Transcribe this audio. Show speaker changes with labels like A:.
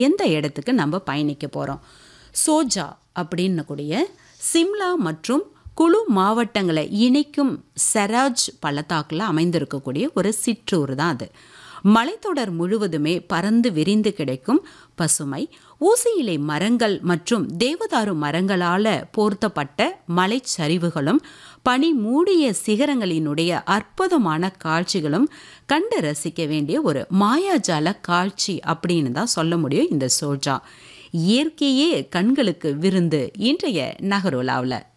A: எந்த இடத்துக்கு நம்ம பயணிக்க போகிறோம் சோஜா அப்படின்னு கூடிய சிம்லா மற்றும் குழு மாவட்டங்களை இணைக்கும் செராஜ் பள்ளத்தாக்கில் அமைந்திருக்கக்கூடிய ஒரு சிற்றூர் தான் அது மலைத்தொடர் முழுவதுமே பறந்து விரிந்து கிடைக்கும் பசுமை ஊசி இலை மரங்கள் மற்றும் தேவதாரு மரங்களால் போர்த்தப்பட்ட மலைச்சரிவுகளும் பனி மூடிய சிகரங்களினுடைய அற்புதமான காட்சிகளும் கண்டு ரசிக்க வேண்டிய ஒரு மாயாஜால காட்சி அப்படின்னு தான் சொல்ல முடியும் இந்த சோஜா இயற்கையே கண்களுக்கு விருந்து இன்றைய நகரோலாவில்